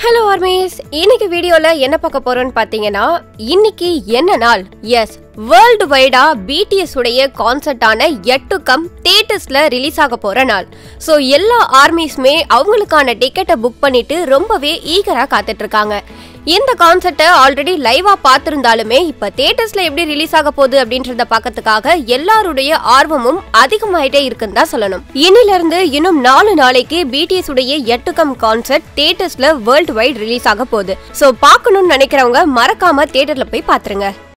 hello armies இன்னைக்கு வீடியோல என்ன பார்க்க போறோம்னு பாத்தீங்கன்னா இன்னைக்கு என்ன நாள் எஸ் வேர்ல்டு வைடா பிடிஎஸ் உடைய கான்சர்ட்டான எட்டுக்கம் தேட்டர்ஸ்ல ரிலீஸ் ஆக போற நாள் ஸோ எல்லா ஆர்மிஸ்மே அவங்களுக்கான டிக்கெட்டை புக் பண்ணிட்டு ரொம்பவே ஈகரா காத்துட்டு இருக்காங்க இந்த கான்செர்ட்டை ஆல்ரெடி லைவா பார்த்திருந்தாலுமே இப்ப தேட்டர்ஸ்ல எப்படி ரிலீஸ் ஆக போகுது அப்படின்றத பார்க்கறதுக்காக எல்லாருடைய ஆர்வமும் அதிகமாயிட்டே இருக்குன்னு தான் சொல்லணும் இன்னில இருந்து இன்னும் நாலு நாளைக்கு பிடிஎஸ் உடைய எட்டுக்கம் கான்செர்ட் தேட்டர்ஸ்ல வேர்ல்டு வைட் ரிலீஸ் ஆக போகுது சோ பார்க்கணும்னு நினைக்கிறவங்க மறக்காம தேட்டர்ல போய் பாத்துருங்க